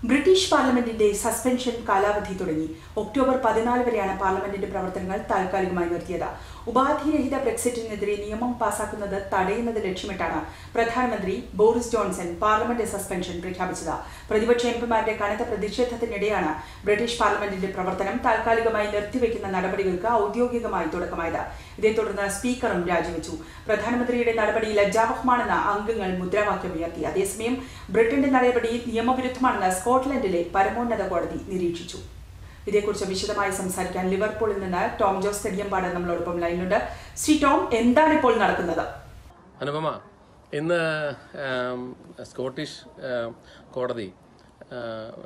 British പാർലമെന്റിന്റെ suspension കാലാവധി തുടങ്ങി ഒക്ടോബർ പതിനാല് വരെയാണ് പാർലമെന്റിന്റെ പ്രവർത്തനങ്ങൾ താൽക്കാലികമായി നിർത്തിയത് ഉപാധിരഹിത ബ്രെക്സിറ്റിനെതിരെ നിയമം പാസാക്കുന്നത് തടയുന്നത് ലക്ഷ്യമിട്ടാണ് പ്രധാനമന്ത്രി ബോറിസ് ജോൺസൺ പാർലമെന്റ് സസ്പെൻഷൻ പ്രഖ്യാപിച്ചത് പ്രതിപക്ഷ എംപിമാരുടെ കനത്ത പ്രതിഷേധത്തിനിടെയാണ് ബ്രിട്ടീഷ് പാർലമെന്റിന്റെ പ്രവർത്തനം താൽക്കാലികമായി നിർത്തിവെക്കുന്ന നടപടികൾക്ക് ഔദ്യോഗികമായി തുടക്കമായത് ഇതേ തുടർന്ന് സ്പീക്കറും രാജിവെച്ചു പ്രധാനമന്ത്രിയുടെ നടപടി ലജ്ജാവഹമാണെന്ന് അംഗങ്ങൾ മുദ്രാവാക്യം ഉയർത്തി അതേസമയം ബ്രിട്ടന്റെ നടപടി നിയമവിരുദ്ധമാണെന്ന് സ്കോട്ട്ലൻഡിലെ പരമോന്നത കോടതി നിരീക്ഷിച്ചു ഇതേക്കുറിച്ച് വിശദമായി സംസാരിക്കാൻ ലിവർപൂളിൽ നിന്ന് ടോം ജോസ് തെടിയമ്പാട് നമ്മളോടൊപ്പം ലൈനിലുണ്ട് ശ്രീ ടോം എന്താണ് ഇപ്പോൾ നടക്കുന്നത് അനുപമ ഇന്ന് ആം, സ്കോട്ടിഷ് ആം, കോടതി ആ,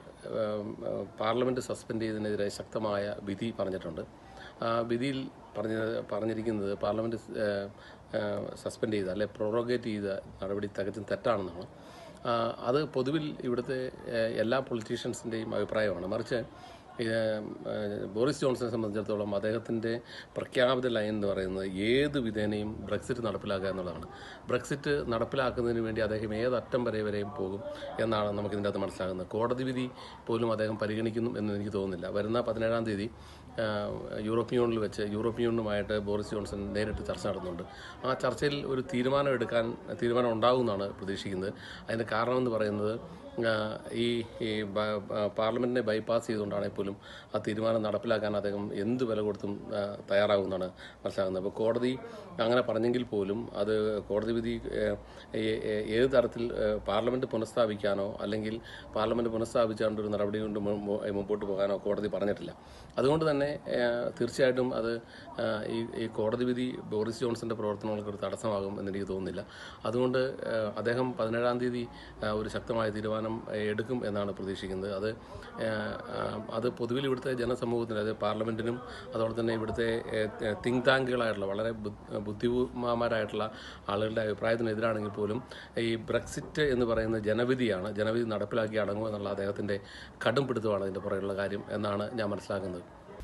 ആം, പാർലമെന്റ് സസ്പെൻഡ് ചെയ്തതിനെതിരെ ശക്തമായ വിധി പറഞ്ഞിട്ടുണ്ട് ആ വിധിയിൽ പറഞ്ഞ പറഞ്ഞിരിക്കുന്നത് പാർലമെന്റ് ആ, ആ, സസ്പെൻഡ് ചെയ്ത അല്ലെ പ്രൊറോഗേറ്റ് ചെയ്ത നടപടി തികച്ചും തെറ്റാണെന്നാണ് ആ, അത് പൊതുവിൽ ഇവിടുത്തെ ആ, എല്ലാ പൊളിറ്റീഷ്യൻസിൻ്റെയും അഭിപ്രായമാണ് മറിച്ച് ഇത്, ആ, ബോറിസ് ജോൺസനെ സംബന്ധിച്ചിടത്തോളം അദ്ദേഹത്തിൻ്റെ പ്രഖ്യാപിത ലൈൻ എന്ന് പറയുന്നത് ഏത് വിധേനയും ബ്രെക്സിറ്റ് നടപ്പിലാക്കുക എന്നുള്ളതാണ് ബ്രെക്സിറ്റ് നടപ്പിലാക്കുന്നതിന് വേണ്ടി അദ്ദേഹം ഏതറ്റം വരെ വരെയും പോകും എന്നാണ് നമുക്ക് ഇതിൻ്റെ അകത്ത് മനസ്സിലാകുന്നത് കോടതി വിധി പോലും അദ്ദേഹം പരിഗണിക്കുന്നു എന്ന് എനിക്ക് തോന്നുന്നില്ല വരുന്ന പതിനേഴാം തീയതി ആ, യൂറോപ്യൻ യൂണിയനിൽ വെച്ച് യൂറോപ്യൻ യൂണിയനുമായിട്ട് ബോറിസ് ജോൺസൺ നേരിട്ട് ചർച്ച നടത്തുന്നുണ്ട് ആ ചർച്ചയിൽ ഒരു തീരുമാനം എടുക്കാൻ തീരുമാനം ഉണ്ടാകുമെന്നാണ് പ്രതീക്ഷിക്കുന്നത് അതിൻ്റെ കാരണമെന്ന് പറയുന്നത് ആ, ഈ ഈ ബ- ബ- പാർലമെന്റിനെ ബൈപ്പാസ് ചെയ്തുകൊണ്ടാണെങ്കിൽ പോലും ആ തീരുമാനം നടപ്പിലാക്കാൻ അദ്ദേഹം എന്ത് വില കൊടുത്തും ആ, തയ്യാറാകുമെന്നാണ് മനസ്സിലാകുന്നത് അപ്പോൾ കോടതി അങ്ങനെ പറഞ്ഞെങ്കിൽ പോലും അത് കോടതി വിധി ഏ, ഏ- ഏ- ഏത് തരത്തിൽ ഏ, പാർലമെന്റ് പുനഃസ്ഥാപിക്കാനോ അല്ലെങ്കിൽ പാർലമെന്റ് പുനഃസ്ഥാപിച്ചുകൊണ്ട് ഒരു നടപടി കൊണ്ട് മു- മു- മുമ്പോട്ട് പോകാനോ കോടതി പറഞ്ഞിട്ടില്ല അതുകൊണ്ട് തന്നെ ഏ, തീർച്ചയായിട്ടും അത് ആ, ഈ ഈ കോടതി വിധി ബോറിസ് ജോൺസന്റെ പ്രവർത്തനങ്ങൾക്ക് ഒരു തടസ്സമാകും എന്ന് എനിക്ക് തോന്നുന്നില്ല അതുകൊണ്ട് ആ, അദ്ദേഹം പതിനേഴാം തീയതി ആ, ഒരു ശക്തമായ തീരുമാനം ആ, എടുക്കും എന്നാണ് പ്രതീക്ഷിക്കുന്നത് അത് ആ, ആ, അത് പൊതുവിൽ ഇവിടുത്തെ ജനസമൂഹത്തിന് അതായത് പാർലമെന്റിനും അതുപോലെ തന്നെ ഇവിടുത്തെ തിങ്ക് ടാങ്കുകളായിട്ടുള്ള വളരെ ബുദ്ധ- ബുദ്ധിമാന്മാരായിട്ടുള്ള ആളുകളുടെ അഭിപ്രായത്തിനെതിരാണെങ്കിൽ പോലും ഈ ബ്രെക്സിറ്റ് എന്ന് പറയുന്ന ജനവിധിയാണ് ജനവിധി നടപ്പിലാക്കി അടങ്ങും എന്നുള്ള അദ്ദേഹത്തിന്റെ കടും പിടുത്തമാണ് ഇതിന്റെ പുറകിലുള്ള കാര്യം എന്നാണ് ഞാൻ മനസ്സിലാക്കുന്നത്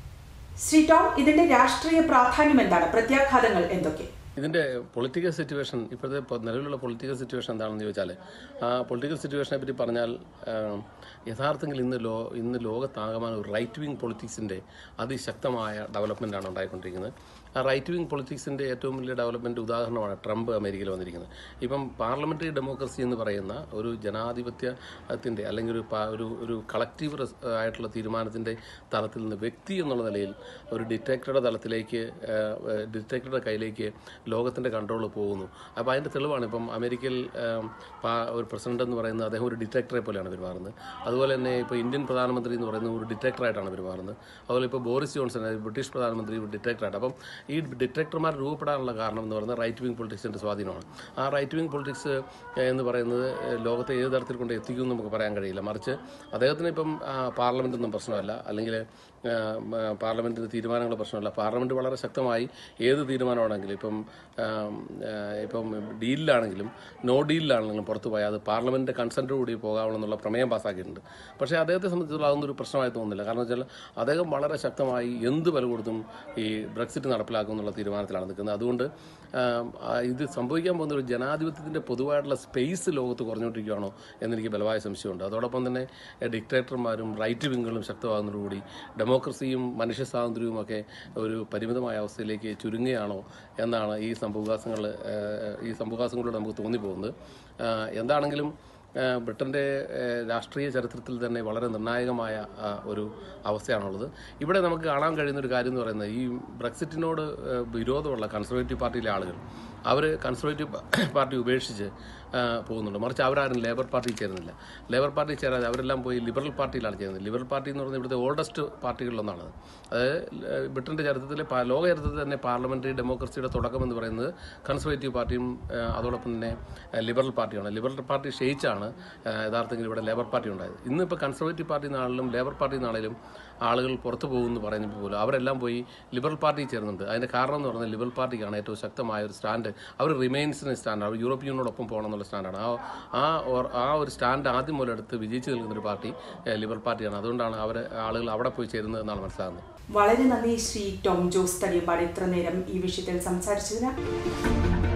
ശ്രീ ടോം ഇതിന്റെ രാഷ്ട്രീയ പ്രാധാന്യം എന്താണ് പ്രത്യാഘാതങ്ങൾ എന്തൊക്കെ ഇതിന്റെ പൊളിറ്റിക്കൽ സിറ്റുവേഷൻ ഇപ്പോഴത്തെ പൊ- നിലവിലുള്ള പൊളിറ്റിക്കൽ സിറ്റുവേഷൻ എന്താണെന്ന് ചോദിച്ചാൽ ആ പൊളിറ്റിക്കൽ സിറ്റുവേഷനെ പറ്റി പറഞ്ഞാൽ ആം, യഥാർത്ഥത്തിൽ ഇന്ന് ലോ ഇന്ന് ലോകത്താകമാനം ഒരു റൈറ്റ് വിങ് പൊളിറ്റിക്സിന്റെ അതിശക്തമായ ഡെവലപ്മെന്റ് ആണ് ഉണ്ടായിക്കൊണ്ടിരിക്കുന്നത് ആ റൈറ്റ് വിങ് പൊളിറ്റിക്സിന്റെ ഏറ്റവും വലിയ ഡെവലപ്മെന്റ് ഉദാഹരണമാണ് ട്രംപ് അമേരിക്കയിൽ വന്നിരിക്കുന്നത് ഇപ്പം പാർലമെന്ററി ഡെമോക്രസി എന്ന് പറയുന്ന ഒരു ജനാധിപത്യത്തിന്റെ അല്ലെങ്കിൽ ഒരു പാ- ഒരു ഒരു കളക്റ്റീവ് റെസ്- ആയിട്ടുള്ള തീരുമാനത്തിന്റെ തലത്തിൽ നിന്ന് വ്യക്തി എന്നുള്ള നിലയിൽ ഒരു ഡിറ്റക്ടറുടെ തലത്തിലേക്ക് ഡിറ്റക്ടറുടെ കയ്യിലേക്ക് ലോകത്തിന്റെ കൺട്രോൾ പോകുന്നു അപ്പോൾ അതിന്റെ തെളിവാണ് ഇപ്പം അമേരിക്കയിൽ ആം, പാ- ഒരു പ്രസിഡന്റ് എന്ന് പറയുന്നത് അദ്ദേഹം ഒരു ഡിറ്റക്ടറെ പോലെയാണ് പെരുമാറുന്നത് അതുപോലെ തന്നെ ഇപ്പോൾ ഇന്ത്യൻ പ്രധാനമന്ത്രി എന്ന് പറയുന്നത് ഒരു ഡിറ്റക്ടറായിട്ടാണ് പെരുമാറുന്നത് അതുപോലെ ഇപ്പോൾ ബോറിസ് ജോൺസൺ അതായത് ബ്രിട്ടീഷ് പ്രധാനമന്ത്രി ഒരു ഡിറ്റക്ടറായിട്ട് അപ്പം ഈ ഡിറ്റക്ടർമാർ രൂപപ്പെടാനുള്ള കാരണം എന്ന് പറയുന്നത് റൈറ്റ് വിങ് പൊളിറ്റിക്സിന്റെ സ്വാധീനമാണ് ആ റൈറ്റ് വിങ് പൊളിറ്റിക്സ് എന്ന് പറയുന്നത് ഏഹ്, ലോകത്തെ ഏത് തരത്തിൽ കൊണ്ട് എത്തിക്കുമെന്ന് നമുക്ക് പറയാൻ കഴിയില്ല മറിച്ച് അദ്ദേഹത്തിന് ഇപ്പം പാർലമെന്റ് ഒന്നും പ്രശ്നമല്ല അല്ലെങ്കിൽ പാർലമെന്റിന്റെ തീരുമാനങ്ങൾ പ്രശ്നമല്ല പാർലമെന്റ് വളരെ ശക്തമായി ഏത് തീരുമാനമാണെങ്കിലും ഇപ്പം ആം, ആ, ഇപ്പം ഡീലിലാണെങ്കിലും നോ ഡീലിലാണെങ്കിലും പുറത്തു പോയാൽ അത് പാർലമെന്റിന്റെ കൺസെന്റോടുകൂടി പോകാവുള്ള പ്രമേയം പാസ്സാക്കിയിട്ടുണ്ട് പക്ഷേ അദ്ദേഹത്തെ സംബന്ധിച്ചിടത്തോളം അതൊന്നും ഒരു പ്രശ്നമായി തോന്നുന്നില്ല കാരണം വെച്ചാൽ അദ്ദേഹം വളരെ ശക്തമായി എന്ത് വില കൊടുത്തും ഈ ബ്രെക്സിറ്റ് നടപ്പിലാക്കും എന്നുള്ള തീരുമാനത്തിലാണ് നിൽക്കുന്നത് അതുകൊണ്ട് ആം, ആ, ഇത് സംഭവിക്കാൻ പോകുന്ന ഒരു ജനാധിപത്യത്തിന്റെ പൊതുവായിട്ടുള്ള സ്പേസ് ലോകത്ത് കുറഞ്ഞുകൊണ്ടിരിക്കുകയാണോ എന്നെനിക്ക് ബലമായ സംശയമുണ്ട് അതോടൊപ്പം തന്നെ എഹ്, ഡിക്റ്റേറ്റർമാരും റൈറ്റ് വിങ്ങുകളും ശക്തമാകുന്നതോടുകൂടി ഡെമോക്രസിയും മനുഷ്യ സ്വാതന്ത്ര്യവും ഒക്കെ ഒരു പരിമിതമായ അവസ്ഥയിലേക്ക് ചുരുങ്ങുകയാണോ എന്നാണ് ഈ സംഭവവികാസങ്ങൾ ഈ സംഭവവികാസങ്ങളിലൂടെ നമുക്ക് തോന്നിപ്പോകുന്നത് ആഹ് എന്താണെങ്കിലും ആഹ് ബ്രിട്ടന്റെ ആഹ് രാഷ്ട്രീയ ചരിത്രത്തിൽ തന്നെ വളരെ നിർണായകമായ ആഹ് ഒരു അവസ്ഥയാണുള്ളത് ഇവിടെ നമുക്ക് കാണാൻ കഴിയുന്ന ഒരു കാര്യം എന്ന് പറയുന്നത് ഈ ബ്രെക്സിറ്റിനോട് ആഹ് വിരോധമുള്ള കൺസർവേറ്റീവ് പാർട്ടിയിലെ ആളുകൾ അവർ കൺസർവേറ്റീവ് പാർട്ടി ഉപേക്ഷിച്ച് ആഹ് പോകുന്നുണ്ട് മറിച്ച് അവരാരും ലേബർ പാർട്ടിയിൽ ചേരുന്നില്ല ലേബർ പാർട്ടി ചേരാതെ അവരെല്ലാം പോയി ലിബറൽ പാർട്ടിയിലാണ് ചെയ്യുന്നത് ലിബറൽ പാർട്ടി എന്ന് പറയുന്നത് ഇവിടുത്തെ ഓൾഡസ്റ്റ് പാർട്ടികളിലൊന്നാണ് അതായത് ഏഹ് ബ്രിട്ടന്റെ ചരിത്രത്തിലെ പാ- ലോക ചരിത്രത്തിൽ തന്നെ പാർലമെന്ററി ഡെമോക്രസിയുടെ തുടക്കം എന്ന് പറയുന്നത് കൺസർവേറ്റീവ് പാർട്ടിയും ഏഹ് അതോടൊപ്പം തന്നെ ഏഹ് ലിബറൽ പാർട്ടിയാണ് ലിബറൽ പാർട്ടി ക്ഷയിച്ചാണ് ഏഹ് യഥാർത്ഥത്തിൽ ഇവിടെ ലേബർ പാർട്ടി ഉണ്ടായത് ഇന്നിപ്പോൾ കൺസർവേറ്റീവ് പാർട്ടി നാളിലും ലേബർ പാർട്ടി നാളിലും ആളുകൾ പുറത്തു പോകുമെന്ന് പറയുമ്പോൾ പോലും അവരെല്ലാം പോയി ലിബറൽ പാർട്ടിയിൽ ചേരുന്നുണ്ട് അതിന്റെ കാരണം എന്ന് പറയുന്നത് ലിബറൽ പാർട്ടിക്കാണ് ഏറ്റവും ശക്തമായ ഒരു സ്റ്റാൻഡ് അവർ റിമൈൻസിന് സ്റ്റാൻഡ് അവർ യൂറോപ്യൻ യൂണിയനോടൊപ്പം പോകണം എന്നുള്ള സ്റ്റാൻഡാണ് ആ ആ ഓർ- ആ ഒരു സ്റ്റാൻഡ് ആദ്യം മുതൽ എടുത്ത് വിജയിച്ചു നിൽക്കുന്ന ഒരു പാർട്ടി ഏഹ് ലിബറൽ പാർട്ടിയാണ് അതുകൊണ്ടാണ് അവർ ആളുകൾ അവിടെ പോയി ചേരുന്നത് എന്നാണ് മനസ്സിലാകുന്നത് വളരെ നന്ദി ശ്രീ ടോം ജോസ് തടിയമ്പാട് ഇത്ര നേരം ഈ വിഷയത്തിൽ സംസാരിച്ചതിന്